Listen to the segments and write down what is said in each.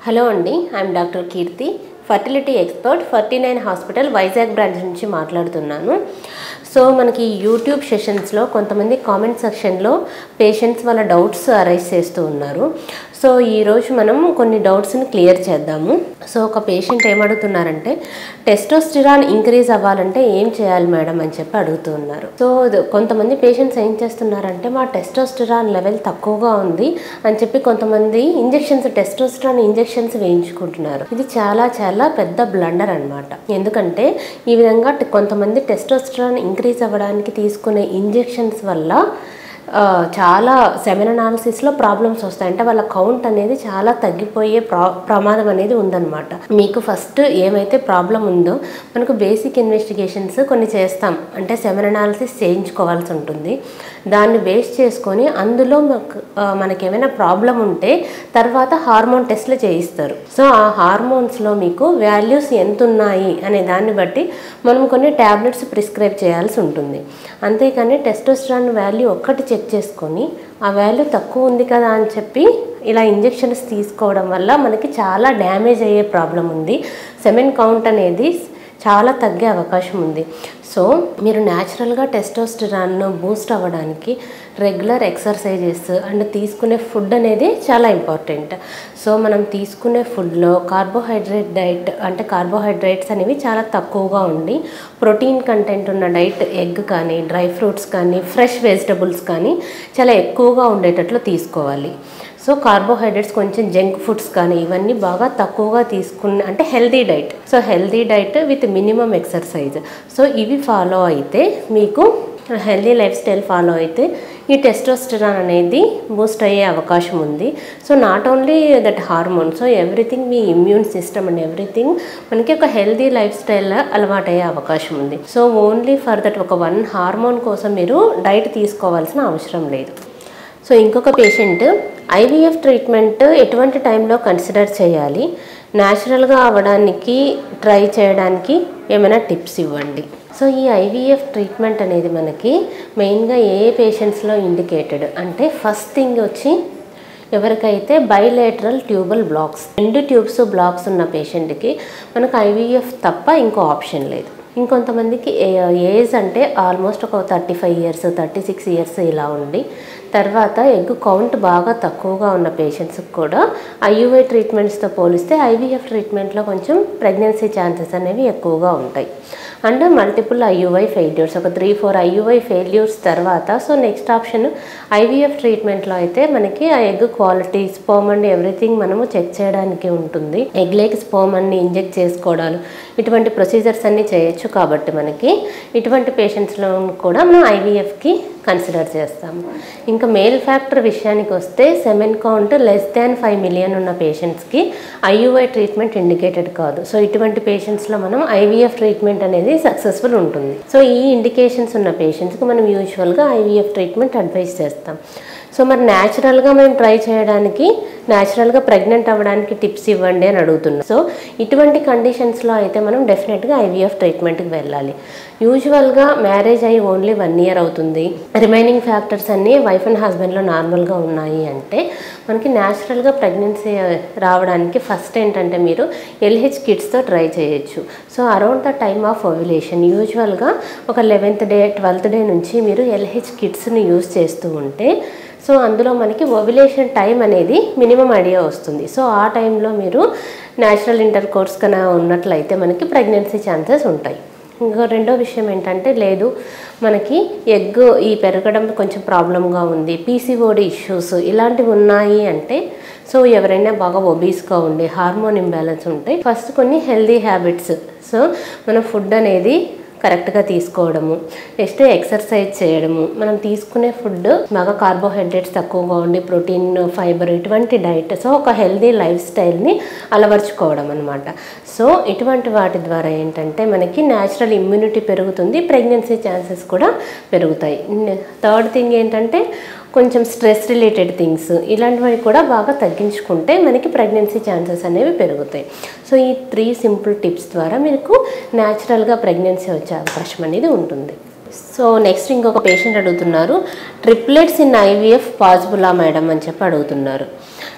hello అండి I'm doctor Keerthi fertility expert forty nine hospital Vizag branch నుంచి మాట్లాడుతున్నాను సో మనకి యూట్యూబ్ సెషన్స్లో కొంతమంది కామెంట్ సెక్షన్లో పేషెంట్స్ వాళ్ళ డౌట్స్ అరైజ్ చేస్తూ ఉన్నారు సో ఈరోజు మనం కొన్ని డౌట్స్ని క్లియర్ చేద్దాము సో ఒక పేషెంట్ ఏమడుగుతున్నారంటే టెస్టోస్టిరాన్ ఇంక్రీజ్ అవ్వాలంటే ఏం చేయాలి మేడం అని చెప్పి అడుగుతూ ఉన్నారు సో ఇది- కొంతమంది పేషెంట్స్ ఏం చేస్తున్నారంటే మా టెస్టోస్టిరాన్ లెవెల్ తక్కువగా ఉంది అని చెప్పి కొంతమంది ఇంజెక్షన్స్ టెస్టోస్టిరాన్ ఇంజెక్షన్స్ వేయించుకుంటున్నారు ఇది చాలా చాలా పెద్ద బ్లండర్ అన్నమాట ఎందుకంటే ఈ విధంగా ట- కొంతమంది టెస్టోస్టిరాన్ ఇంక్రీజ్ అవ్వడానికి తీసుకునే ఇంజెక్షన్స్ వల్ల ఆ, చాలా సెమెన్ అనాలిసిస్లో ప్రాబ్లమ్స్ వస్తాయి అంటే వాళ్ళ కౌంట్ అనేది చాలా తగ్గిపోయే ప్రా ప్రమాదం అనేది ఉందన్నమాట మీకు ఫస్ట్ ఏమైతే ప్రాబ్లం ఉందో మనకు బేసిక్ ఇన్వెస్టిగేషన్స్ కొన్ని చేస్తాం అంటే సెమెన్ అనాలిసిస్ చేయించుకోవాల్సి ఉంటుంది దాన్ని బేస్ చేసుకొని అందులో మనకు ఆ, మనకి ఏమైనా ప్రాబ్లం ఉంటే తర్వాత హార్మోన్ టెస్ట్లు చేయిస్తారు సో ఆ హార్మోన్స్లో మీకు వాల్యూస్ ఎంత ఉన్నాయి అనే దాన్ని బట్టి మనం కొన్ని ట్యాబ్లెట్స్ ప్రిస్క్రైబ్ చేయాల్సి ఉంటుంది అంతేకాని టెస్టోస్ట్రాన్ వాల్యూ ఒక్కటి చెక్ చేసుకొని ఆ వాల్యూ తక్కువ ఉంది కదా అని చెప్పి ఇలా ఇంజెక్షన్స్ తీసుకోవడం వల్ల మనకి చాలా డ్యామేజ్ అయ్యే ప్రాబ్లం ఉంది సెమెన్ కౌంట్ అనేది చాలా తగ్గే అవకాశం ఉంది సో మీరు న్యాచురల్గా టెస్టోస్టిరాన్ను బూస్ట్ అవ్వడానికి రెగ్యులర్ ఎక్సర్సైజెస్ అండ్ తీసుకునే ఫుడ్ అనేది చాలా ఇంపార్టెంట్ సో మనం తీసుకునే ఫుడ్లో కార్బోహైడ్రేట్ డైట్ అంటే కార్బోహైడ్రేట్స్ అనేవి చాలా తక్కువగా ఉండి ప్రోటీన్ కంటెంట్ ఉన్న డైట్ ఎగ్ కానీ డ్రై ఫ్రూట్స్ కానీ ఫ్రెష్ వెజిటబుల్స్ కానీ చాలా ఎక్కువగా ఉండేటట్లు తీసుకోవాలి సో కార్బోహైడ్రేట్స్ కొంచెం జంక్ ఫుడ్స్ కానీ ఇవన్నీ బాగా తక్కువగా తీసుకున్న అంటే healthy diet so healthy diet with minimum exercise so ఇవి ఫాలో అయితే మీకు హెల్దీ లైఫ్ స్టైల్ ఫాలో అయితే ఈ టెస్టోస్టెరాన్ అనేది బూస్ట్ అయ్యే అవకాశం ఉంది so not only that hormone so everything మీ ఇమ్యూన్ సిస్టమ్ అండ్ ఎవ్రీథింగ్ మనకి ఒక హెల్దీ లైఫ్ స్టైల్ అలవాటు అయ్యే అవకాశం ఉంది సో ఓన్లీ ఫర్ దట్ ఒక వన్ హార్మోన్ కోసం మీరు డైట్ తీసుకోవాల్సిన అవసరం లేదు సో ఇంకొక పేషెంట్ ఐవీఎఫ్ ట్రీట్మెంట్ ఎటువంటి టైంలో కన్సిడర్ చేయాలి న్యాచురల్గా అవ్వడానికి ట్రై చేయడానికి ఏమైనా టిప్స్ ఇవ్వండి సో ఈ ఐవీఎఫ్ ట్రీట్మెంట్ అనేది మనకి మెయిన్గా ఏ ఏ పేషెంట్స్లో ఇండికేటెడ్ అంటే ఫస్ట్ థింగ్ వచ్చి ఎవరికైతే బైలేటరల్ ట్యూబల్ బ్లాక్స్ రెండు ట్యూబ్స్ బ్లాక్స్ ఉన్న పేషెంట్కి మనకు ఐవీఎఫ్ తప్ప ఇంకో ఆప్షన్ లేదు ఇంకొంతమందికి ఏ- ఏజ్ అంటే ఆల్మోస్ట్ ఒక thirty five years thirty six years ఇలా ఉండి తర్వాత ఎగ్ కౌంట్ బాగా తక్కువగా ఉన్న పేషెంట్స్కి కూడా ఐయుఐ ట్రీట్మెంట్స్తో పోలిస్తే ఐవీఎఫ్ ట్రీట్మెంట్లో కొంచెం ప్రెగ్నెన్సీ ఛాన్సెస్ అనేవి ఎక్కువగా ఉంటాయి అండ్ మల్టిపుల్ ఐయుఐ ఫెయిల్యూర్స్ ఒక త్రీ ఫోర్ ఐయుఐ ఫెయిల్యూర్స్ తర్వాత సో నెక్స్ట్ ఆప్షన్ ఐవీఎఫ్ ట్రీట్మెంట్లో అయితే మనకి ఆ egg quality sperm and everything మనము చెక్ చేయడానికి ఉంటుంది ఎగ్ లేక్ స్పోమ్ అన్ని ఇంజెక్ట్ చేసుకోవడాలు ఇటువంటి ప్రొసీజర్స్ అన్ని చేయొచ్చు కాబట్టి మనకి ఇటువంటి పేషెంట్స్లో కూడా మనం ఐవీఎఫ్కి కన్సిడర్ చేస్తాము ఇంకా మేల్ ఫ్యాక్టర్ విషయానికి వస్తే semen count less than five million ఉన్న పేషెంట్స్కి ఐయుఐ ట్రీట్మెంట్ ఇండికేటెడ్ కాదు సో ఇటువంటి పేషెంట్స్లో మనం ఐవీఎఫ్ ట్రీట్మెంట్ అనేది సక్సెస్ఫుల్ ఉంటుంది సో ఈ ఇండికేషన్స్ ఉన్న పేషెంట్స్కి మనం యూజువల్గా ఐవీఎఫ్ ట్రీట్మెంట్ అడ్వైస్ చేస్తాం సో మరి న్యాచురల్గా మేము ట్రై చేయడానికి న్యాచురల్గా ప్రెగ్నెంట్ అవ్వడానికి టిప్స్ ఇవ్వండి అని అడుగుతున్నాం సో ఇటువంటి కండిషన్స్లో అయితే మనం డెఫినెట్గా ఐవీఎఫ్ ట్రీట్మెంట్కి వెళ్ళాలి యూజువల్గా మ్యారేజ్ అయ్యి ఓన్లీ వన్ ఇయర్ అవుతుంది రిమైనింగ్ ఫ్యాక్టర్స్ అన్నీ వైఫ్ అండ్ హస్బెండ్లో నార్మల్గా ఉన్నాయి అంటే మనకి న్యాచురల్గా ప్రెగ్నెన్సీ రావడానికి ఫస్ట్ ఏంటంటే మీరు ఎల్హెచ్ కిడ్స్తో ట్రై చేయొచ్చు so around the time of ovulation యూజువల్గా ఒక లెవెన్త్ డే ట్వెల్త్ డే నుంచి మీరు ఎల్హెచ్ కిడ్స్ని యూజ్ చేస్తూ ఉంటే సో అందులో మనకి ఓవ్యులేషన్ టైం అనేది మినిమం ఐడియా వస్తుంది సో ఆ టైంలో మీరు న్యాచురల్ ఇంటర్ కోర్స్ కన్నా ఉన్నట్లయితే మనకి ప్రెగ్నెన్సీ ఛాన్సెస్ ఉంటాయి ఇంకో రెండో విషయం ఏంటంటే లేదు మనకి ఎగ్ ఈ పెరగడం కొంచెం ప్రాబ్లంగా ఉంది పీసీఓడి ఇష్యూస్ ఇలాంటివి ఉన్నాయి అంటే సో ఎవరైనా బాగా ఒబీస్గా ఉండి హార్మోన్ ఇంబ్యాలెన్స్ ఉంటే ఫస్ట్ కొన్ని హెల్దీ హ్యాబిట్స్ సో మన ఫుడ్ అనేది కరెక్ట్గా తీసుకోవడము నెక్స్ట్ ఎక్సర్సైజ్ చేయడము మనం తీసుకునే ఫుడ్ బాగా కార్బోహైడ్రేట్స్ తక్కువగా ఉండి ప్రోటీన్ ఫైబర్ ఇటువంటి డైట్ సో ఒక హెల్దీ లైఫ్ స్టైల్ని అలవర్చుకోవడం అనమాట సో ఇటువంటి వాటి ద్వారా ఏంటంటే మనకి న్యాచురల్ ఇమ్యూనిటీ పెరుగుతుంది ప్రెగ్నెన్సీ ఛాన్సెస్ కూడా పెరుగుతాయి థర్డ్ థింగ్ ఏంటంటే కొంచెం స్ట్రెస్ రిలేటెడ్ థింగ్స్ ఇలాంటివి కూడా బాగా తగ్గించుకుంటే మనకి ప్రెగ్నెన్సీ ఛాన్సెస్ అనేవి పెరుగుతాయి సో ఈ త్రీ సింపుల్ టిప్స్ ద్వారా మీకు న్యాచురల్గా ప్రెగ్నెన్సీ వచ్చే అవకాశం అనేది ఉంటుంది సో నెక్స్ట్ ఇంకొక పేషెంట్ అడుగుతున్నారు ట్రిప్లెట్స్ ఇన్ ఐవీఎఫ్ పాసిబులా మేడం అని చెప్పి అడుగుతున్నారు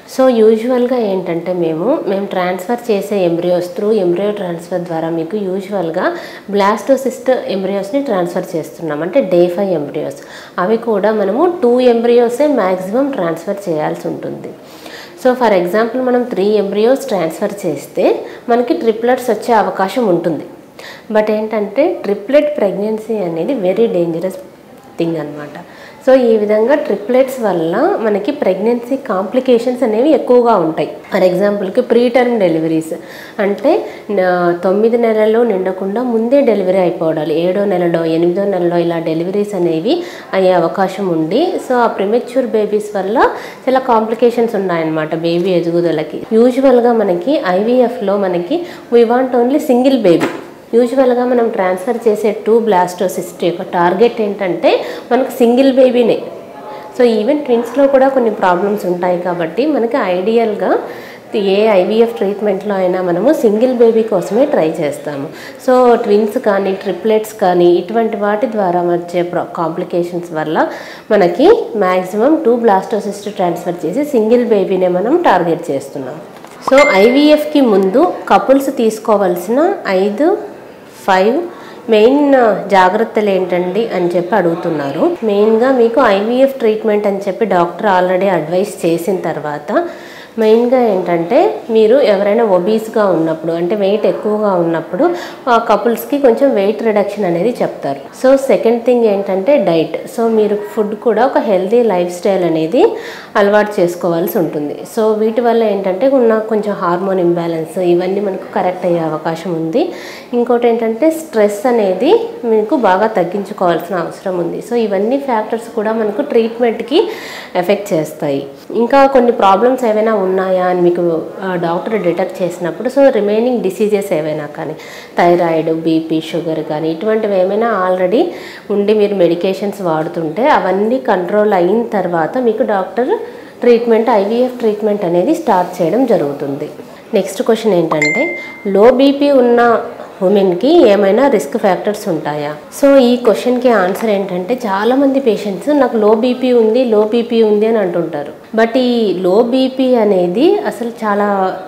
సో యూజువల్గా ఏంటంటే మేము మేము ట్రాన్స్ఫర్ చేసే ఎంబ్రియోస్ త్రూ ఎంబ్రియో ట్రాన్స్ఫర్ ద్వారా మీకు యూజువల్గా బ్లాస్టోసిస్ట్ ఎంబ్రియోస్ని ట్రాన్స్ఫర్ చేస్తున్నాం అంటే డే ఫైవ్ ఎంబ్రియోస్ అవి కూడా మనము టూ ఎంబ్రియోసే మ్యాక్సిమం ట్రాన్స్ఫర్ చేయాల్సి ఉంటుంది సో ఫర్ ఎగ్జాంపుల్ మనం త్రీ ఎంబ్రియోస్ ట్రాన్స్ఫర్ చేస్తే మనకి ట్రిప్లెట్స్ వచ్చే అవకాశం ఉంటుంది బట్ ఏంటంటే ట్రిప్లెట్ ప్రెగ్నెన్సీ అనేది వెరీ డేంజరస్ థింగ్ అనమాట సో ఈ విధంగా ట్రిప్లెట్స్ వల్ల మనకి ప్రెగ్నెన్సీ కాంప్లికేషన్స్ అనేవి ఎక్కువగా ఉంటాయి ఫర్ ఎగ్జాంపుల్కి ప్రీ టర్మ్ డెలివరీస్ అంటే నా- తొమ్మిది నెలలు నిండకుండా ముందే డెలివరీ అయిపోవడాలి ఏడో నెలలో ఎనిమిదో నెలలో ఇలా డెలివరీస్ అనేవి అయ్యే అవకాశం ఉంది సో ఆ ప్రిమెచ్యూర్ బేబీస్ వల్ల చాలా కాంప్లికేషన్స్ ఉన్నాయన్నమాట బేబీ ఎదుగుదలకి యూజువల్గా మనకి ఐవీఎఫ్లో మనకి we want only single baby యూజువల్గా మనం ట్రాన్స్ఫర్ చేసే టూ బ్లాస్టోసిస్ట్ యొక్క టార్గెట్ ఏంటంటే మనకు సింగిల్ బేబీనే సో ఈవెన్ ట్విన్స్లో కూడా కొన్ని ప్రాబ్లమ్స్ ఉంటాయి కాబట్టి మనకి ఐడియల్గా ఏ ఐవీఎఫ్ ట్రీట్మెంట్లో అయినా మనము సింగిల్ బేబీ కోసమే ట్రై చేస్తాము సో ట్విన్స్ కానీ ట్రిప్లెట్స్ కానీ ఇటువంటి వాటి ద్వారా వచ్చే కాంప్లికేషన్స్ వల్ల మనకి మ్యాక్సిమం టూ బ్లాస్టోసిస్ట్ ట్రాన్స్ఫర్ చేసి సింగిల్ బేబీనే మనం టార్గెట్ చేస్తున్నాం సో ఐవీఎఫ్కి ముందు కపుల్స్ తీసుకోవాల్సిన ఐదు ఫైవ్ మెయిన్ జాగ్రత్తలు ఏంటండి అని చెప్పి అడుగుతున్నారు మెయిన్గా మీకు ఐవీఎఫ్ ట్రీట్మెంట్ అని చెప్పి డాక్టర్ ఆల్రెడీ అడ్వైస్ చేసిన తర్వాత మెయిన్గా ఏంటంటే మీరు ఎవరైనా ఒబీస్గా ఉన్నప్పుడు అంటే వెయిట్ ఎక్కువగా ఉన్నప్పుడు ఆ కపుల్స్కి కొంచెం వెయిట్ రిడక్షన్ అనేది చెప్తారు సో సెకండ్ థింగ్ ఏంటంటే డైట్ సో మీరు ఫుడ్ కూడా ఒక హెల్తీ లైఫ్ స్టైల్ అనేది అలవాటు చేసుకోవాల్సి ఉంటుంది సో వీటి వల్ల ఏంటంటే ఉన్న కొంచెం హార్మోన్ ఇంబ్యాలెన్స్ ఇవన్నీ మనకు కరెక్ట్ అయ్యే అవకాశం ఉంది ఇంకోటి ఏంటంటే స్ట్రెస్ అనేది మీకు బాగా తగ్గించుకోవాల్సిన అవసరం ఉంది సో ఇవన్నీ ఫ్యాక్టర్స్ కూడా మనకు ట్రీట్మెంట్కి ఎఫెక్ట్ చేస్తాయి ఇంకా కొన్ని ప్రాబ్లమ్స్ ఏవైనా ఉన్నాయా అని మీకు డాక్టర్ డిటెక్ట్ చేసినప్పుడు సో రిమైనింగ్ డిసీజెస్ ఏవైనా కానీ థైరాయిడ్ బీపీ షుగర్ కానీ ఇటువంటివి ఏమైనా ఆల్రెడీ ఉండి మీరు మెడికేషన్స్ వాడుతుంటే అవన్నీ కంట్రోల్ అయిన తర్వాత మీకు డాక్టర్ ట్రీట్మెంట్ ఐవీఎఫ్ ట్రీట్మెంట్ అనేది స్టార్ట్ చేయడం జరుగుతుంది నెక్స్ట్ క్వశ్చన్ ఏంటంటే లో బీపీ ఉన్న ఉమెన్కి ఏమైనా రిస్క్ ఫ్యాక్టర్స్ ఉంటాయా సో ఈ క్వశ్చన్కి ఆన్సర్ ఏంటంటే చాలామంది పేషెంట్స్ నాకు లో బీపీ ఉంది లో బీపీ ఉంది అని అంటుంటారు బట్ ఈ లో బీపీ అనేది అసలు చాలా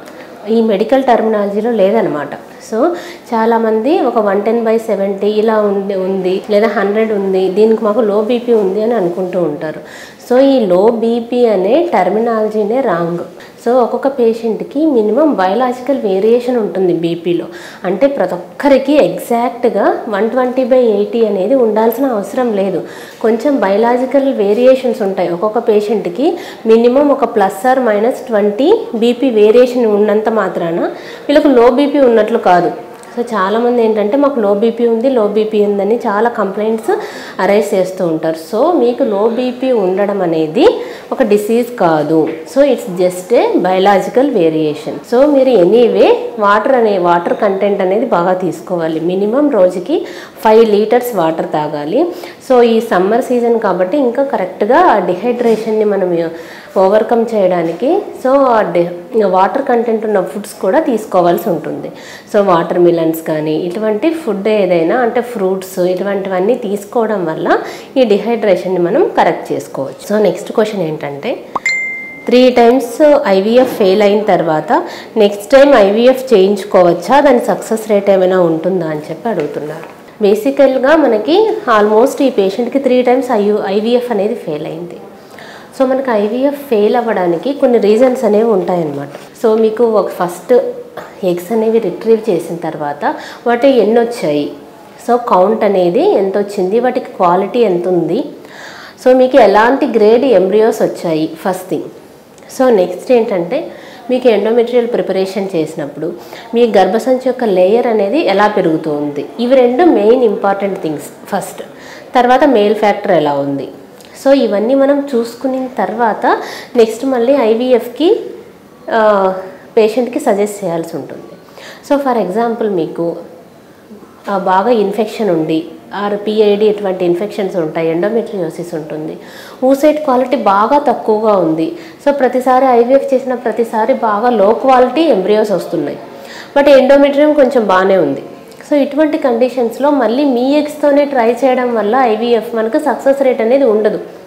ఈ మెడికల్ టర్మినాలజీలో లేదనమాట సో చాలామంది ఒక వన్ టెన్ బై సెవెంటీ ఇలా ఉంది ఉంది లేదా హండ్రెడ్ ఉంది దీనికి మాకు లో బీపీ ఉంది అని అనుకుంటూ ఉంటారు సో ఈ లో బీపీ అనే టర్మినాలజీనే రాంగ్ సో ఒక్కొక్క పేషెంట్కి మినిమం బయలాజికల్ వేరియేషన్ ఉంటుంది బీపీలో అంటే ప్రతి ఒక్కరికి ఎగ్జాక్ట్గా వన్ ట్వంటీ బై ఎయిటీ అనేది ఉండాల్సిన అవసరం లేదు కొంచెం బయలాజికల్ వేరియేషన్స్ ఉంటాయి ఒక్కొక్క పేషెంట్కి మినిమం ఒక plus or minus twenty BP variation ఉన్నంత మాత్రాన వీళ్ళకు లో బీపీ ఉన్నట్లు కాదు సో చాలామంది ఏంటంటే మాకు లో బీపీ ఉంది లో బీపీ ఉందని చాలా కంప్లైంట్స్ అరైజ్ చేస్తూ ఉంటారు సో మీకు లో బీపీ ఉండడం అనేది ఒక డిసీజ్ కాదు so it's just a biological variation so మీరు ఎనీవే వాటర్ అనే వాటర్ కంటెంట్ అనేది బాగా తీసుకోవాలి మినిమం రోజుకి ఫైవ్ లీటర్స్ వాటర్ తాగాలి సో ఈ సమ్మర్ సీజన్ కాబట్టి ఇంకా కరెక్ట్గా ఆ డిహైడ్రేషన్ని మనం ఓవర్కమ్ చేయడానికి సో ఆ డి వాటర్ కంటెంట్ ఉన్న ఫుడ్స్ కూడా తీసుకోవాల్సి ఉంటుంది సో వాటర్ మిలన్స్ కానీ ఇటువంటి ఫుడ్ ఏదైనా అంటే ఫ్రూట్స్ ఇటువంటివన్నీ తీసుకోవడం వల్ల ఈ డిహైడ్రేషన్ని మనం కరెక్ట్ చేసుకోవచ్చు సో నెక్స్ట్ క్వశ్చన్ ఏంటంటే త్రీ టైమ్స్ ఐవీఎఫ్ ఫెయిల్ అయిన తర్వాత నెక్స్ట్ టైం ఐవీఎఫ్ చేయించుకోవచ్చా దాని సక్సెస్ రేట్ ఏమైనా ఉంటుందా అని చెప్పి అడుగుతున్నారు బేసికల్గా మనకి ఆల్మోస్ట్ ఈ పేషెంట్కి త్రీ టైమ్స్ ఐయు ఐవీఎఫ్ అనేది ఫెయిల్ అయింది సో మనకి ఐవీఎఫ్ ఫెయిల్ అవ్వడానికి కొన్ని రీజన్స్ అనేవి ఉంటాయన్నమాట సో మీకు ఒక ఫస్ట్ ఎగ్స్ అనేవి రిట్రీవ్ చేసిన తర్వాత వాటి ఎన్ని వచ్చాయి సో కౌంట్ అనేది ఎంత వచ్చింది వాటికి క్వాలిటీ ఎంత ఉంది సో మీకు ఎలాంటి గ్రేడ్ ఎంబ్రియోస్ వచ్చాయి ఫస్ట్ థింగ్ సో నెక్స్ట్ ఏంటంటే మీకు ఎండోమెటీరియల్ ప్రిపరేషన్ చేసినప్పుడు మీ గర్భసంచి యొక్క లేయర్ అనేది ఎలా పెరుగుతూ ఉంది ఇవి రెండు మెయిన్ ఇంపార్టెంట్ థింగ్స్ ఫస్ట్ తర్వాత మేల్ ఫ్యాక్టర్ ఎలా ఉంది సో ఇవన్నీ మనం చూసుకున్న తర్వాత నెక్స్ట్ మళ్ళీ ఐవీఎఫ్కి పేషెంట్కి సజెస్ట్ చేయాల్సి ఉంటుంది సో ఫర్ ఎగ్జాంపుల్ మీకు ఆ, బాగా ఇన్ఫెక్షన్ ఉండి ఆర్ పిఐడి ఇటువంటి ఇన్ఫెక్షన్స్ ఉంటాయి ఎండోమెట్రియోసిస్ ఉంటుంది ఊసైట్ క్వాలిటీ బాగా తక్కువగా ఉంది సో ప్రతిసారి ఐవీఎఫ్ చేసిన ప్రతిసారి బాగా లో క్వాలిటీ ఎంబ్రియోస్ వస్తున్నాయి బట్ ఎండోమెట్రియం కొంచెం బాగానే ఉంది సో ఇటువంటి కండిషన్స్లో మళ్ళీ మీ ఎగ్స్తోనే ట్రై చేయడం వల్ల ఐవీఎఫ్ మనకు సక్సెస్ రేట్ అనేది ఉండదు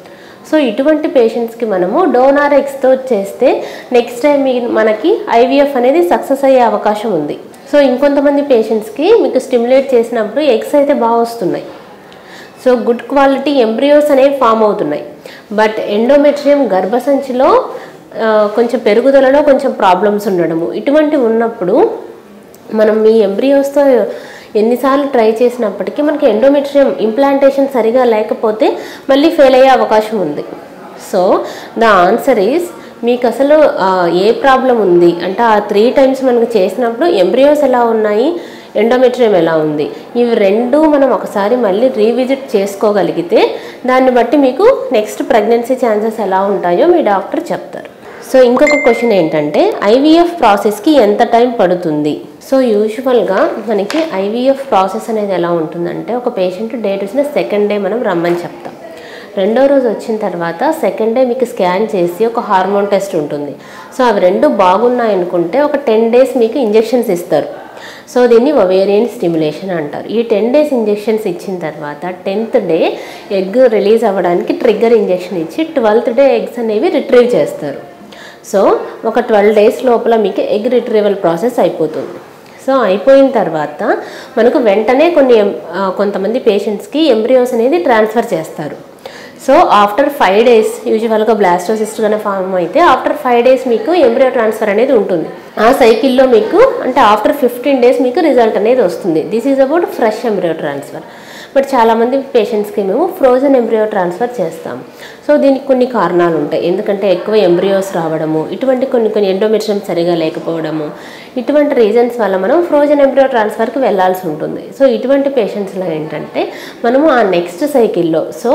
సో ఇటువంటి పేషెంట్స్కి మనము డోనార్ ఎగ్స్తో చేస్తే నెక్స్ట్ టైం మీ మనకి ఐవీఎఫ్ అనేది సక్సెస్ అయ్యే అవకాశం ఉంది సో ఇంకొంతమంది పేషెంట్స్కి మీకు స్టిమ్యులేట్ చేసినప్పుడు ఎగ్స్ అయితే బాగా వస్తున్నాయి సో గుడ్ క్వాలిటీ ఎంబ్రియోస్ అనేవి ఫామ్ అవుతున్నాయి బట్ ఎండోమెట్రియం గర్భసంచిలో ఆ, కొంచెం పెరుగుదలలో కొంచెం ప్రాబ్లమ్స్ ఉండడము ఇటువంటి ఉన్నప్పుడు మనం మీ ఎంబ్రియోస్తో ఎన్నిసార్లు ట్రై చేసినప్పటికీ మనకి ఎండోమెట్రియం ఇంప్లాంటేషన్ సరిగా లేకపోతే మళ్ళీ ఫెయిల్ అయ్యే అవకాశం ఉంది సో ద ఆన్సర్ ఈస్ మీకు అసలు ఆ, ఏ ప్రాబ్లం ఉంది అంటే ఆ త్రీ టైమ్స్ మనకు చేసినప్పుడు ఎంబ్రియోస్ ఎలా ఉన్నాయి ఎండోమెట్రియం ఎలా ఉంది ఇవి రెండు మనం ఒకసారి మళ్ళీ రీవిజిట్ చేసుకోగలిగితే దాన్ని బట్టి మీకు నెక్స్ట్ ప్రెగ్నెన్సీ ఛాన్సెస్ ఎలా ఉంటాయో మీ డాక్టర్ చెప్తారు సో ఇంకొక క్వశ్చన్ ఏంటంటే ఐవీఎఫ్ ప్రాసెస్కి ఎంత టైం పడుతుంది సో యూజువల్గా మనకి ఐవీఎఫ్ ప్రాసెస్ అనేది ఎలా ఉంటుందంటే ఒక పేషెంట్ డేట్ వచ్చిన సెకండ్ డే మనం రమ్మని చెప్తాం రెండో రోజు వచ్చిన తర్వాత సెకండ్ డే మీకు స్కాన్ చేసి ఒక హార్మోన్ టెస్ట్ ఉంటుంది సో అవి రెండు బాగున్నాయనుకుంటే ఒక టెన్ డేస్ మీకు ఇంజెక్షన్స్ ఇస్తారు సో దీన్ని ఒవేరియన్ స్టిమ్యులేషన్ అంటారు ఈ టెన్ డేస్ ఇంజెక్షన్స్ ఇచ్చిన తర్వాత టెన్త్ డే ఎగ్ రిలీజ్ అవ్వడానికి ట్రిగ్గర్ ఇంజెక్షన్ ఇచ్చి ట్వెల్త్ డే ఎగ్స్ అనేవి రిట్రీవ్ చేస్తారు సో ఒక ట్వెల్వ్ డేస్ లోపల మీకు ఎగ్ రిట్రీవల్ ప్రాసెస్ అయిపోతుంది సో అయిపోయిన తర్వాత మనకు వెంటనే కొన్ని ఎం- ఆ, కొంతమంది పేషెంట్స్కి ఎంబ్రియోస్ అనేది ట్రాన్స్ఫర్ చేస్తారు సో ఆఫ్టర్ ఫైవ్ డేస్ యూజువల్గా బ్లాస్టోసిస్ట్ కన్నా ఫామ్ అయితే ఆఫ్టర్ ఫైవ్ డేస్ మీకు ఎంబ్రియో ట్రాన్స్ఫర్ అనేది ఉంటుంది ఆ సైకిల్లో మీకు అంటే ఆఫ్టర్ ఫిఫ్టీన్ డేస్ మీకు రిజల్ట్ అనేది వస్తుంది this is about fresh embryo transfer but చాలామంది పేషెంట్స్కి మేము ఫ్రోజన్ ఎంబ్రియో ట్రాన్స్ఫర్ చేస్తాం సో దీనికి కొన్ని కారణాలు ఉంటాయి ఎందుకంటే ఎక్కువ ఎంబ్రియోస్ రావడము ఇటువంటి కొన్ని కొన్ని ఎండోమెట్రియం సరిగా లేకపోవడము ఇటువంటి రీజన్స్ వల్ల మనం ఫ్రోజన్ ఎంబ్రియో ట్రాన్స్ఫర్కి వెళ్ళాల్సి ఉంటుంది సో ఇటువంటి పేషెంట్స్లో ఏంటంటే మనము ఆ నెక్స్ట్ సైకిల్లో సో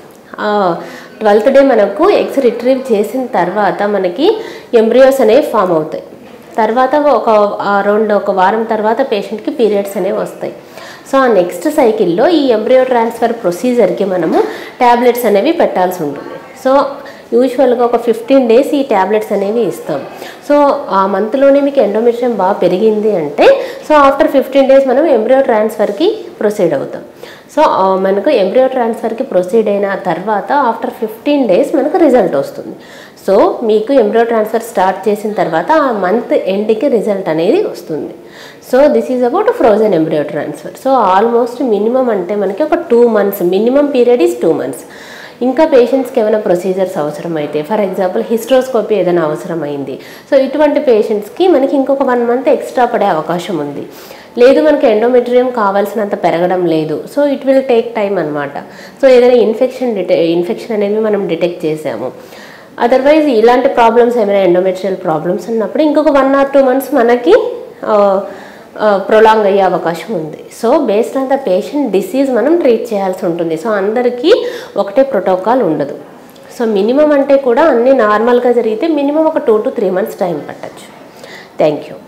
ట్వెల్త్ డే మనకు ఎగ్స్ రిట్రీవ్ చేసిన తర్వాత మనకి ఎంబ్రియోస్ అనేవి ఫామ్ అవుతాయి తర్వాత ఒక అరౌండ్ ఒక వారం తర్వాత పేషెంట్కి పీరియడ్స్ అనేవి వస్తాయి సో ఆ నెక్స్ట్ సైకిల్లో ఈ ఎంబ్రియో ట్రాన్స్ఫర్ ప్రొసీజర్కి మనము ట్యాబ్లెట్స్ అనేవి పెట్టాల్సి ఉంటుంది సో యూజువల్గా ఒక ఫిఫ్టీన్ డేస్ ఈ ట్యాబ్లెట్స్ అనేవి ఇస్తాం సో ఆ మంత్లోనే మీకు ఎండోమెట్రియం బాగా పెరిగింది అంటే సో ఆఫ్టర్ ఫిఫ్టీన్ డేస్ మనం ఎంబ్రియో ట్రాన్స్ఫర్కి ప్రొసీడ్ అవుతాం సో ఆ, మనకు ఎంబ్రియో ట్రాన్స్ఫర్కి ప్రొసీడ్ అయిన తర్వాత ఆఫ్టర్ ఫిఫ్టీన్ డేస్ మనకు రిజల్ట్ వస్తుంది సో మీకు ఎంబ్రియో ట్రాన్స్ఫర్ స్టార్ట్ చేసిన తర్వాత ఆ మంత్ ఎండ్కి రిజల్ట్ అనేది వస్తుంది so this is about frozen embryo transfer so almost minimum అంటే మనకి ఒక two months minimum period is two months ఇంకా పేషెంట్స్కి ఏమైనా ప్రొసీజర్స్ అవసరమైతే ఫర్ ఎగ్జాంపుల్ హిస్ట్రోస్కోపీ ఏదైనా అవసరమైంది సో ఇటువంటి పేషెంట్స్కి మనకి ఇంకొక వన్ మంత్ ఎక్స్ట్రా పడే అవకాశం ఉంది లేదు మనకి ఎండోమెట్రియం కావాల్సినంత పెరగడం లేదు so it will take time అనమాట సో ఏదైనా ఇన్ఫెక్షన్ డిటె ఇన్ఫెక్షన్ అనేది మనం డిటెక్ట్ చేసాము అదర్వైజ్ ఇలాంటి ప్రాబ్లమ్స్ ఏమైనా ఎండోమెట్రియల్ ప్రాబ్లమ్స్ ఉన్నప్పుడు ఇంకొక వన్ ఆర్ టూ మంత్స్ మనకి ప్రొలాంగ్ అయ్యే అవకాశం ఉంది so based on the patient disease మనం ట్రీట్ చేయాల్సి ఉంటుంది సో అందరికీ ఒకటే ప్రోటోకాల్ ఉండదు సో మినిమం అంటే కూడా అన్నీ నార్మల్గా జరిగితే మినిమం ఒక two to three months time పట్టచ్చు థ్యాంక్ యూ